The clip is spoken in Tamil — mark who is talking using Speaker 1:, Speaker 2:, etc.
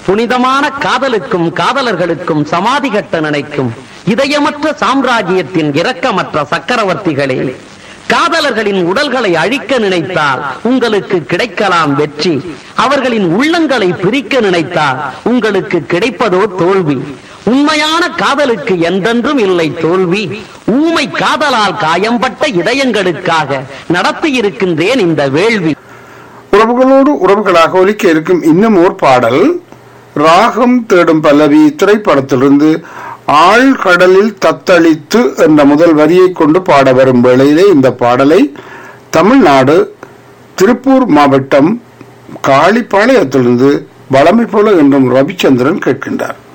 Speaker 1: புனிதமான காதலுக்கும் காதலர்களுக்கும் சமாதி கட்ட நினைக்கும் இதயமற்ற சாம்ராஜ்யத்தின் இரக்கமற்ற சக்கரவர்த்திகளே காதலர்களின் உடல்களை அழிக்க நினைத்தால் உங்களுக்கு கிடைக்கலாம் வெற்றி அவர்களின் உள்ளங்களை பிரிக்க நினைத்தால் உங்களுக்கு கிடைப்பதோ தோல்வி உண்மையான காதலுக்கு என்றென்றும் இல்லை தோல்வி ஊமை காதலால் காயம்பட்ட இதயங்களுக்காக நடத்தியிருக்கின்றேன் இந்த வேள்வி
Speaker 2: உறவுகளோடு உறவுகளாக ஒலிக்க இருக்கும் இன்னும் ஓர் பாடல் ராகம் தேடும் பல்லவி திரைப்படத்திலிருந்து ஆழ்கடலில் தத்தளித்து என்ற முதல் வரியை கொண்டு பாட வரும் வேளையிலே இந்த பாடலை தமிழ்நாடு திருப்பூர் மாவட்டம் காளிப்பாளையத்திலிருந்து வளமை போல என்றும் ரவிச்சந்திரன் கேட்கின்றார்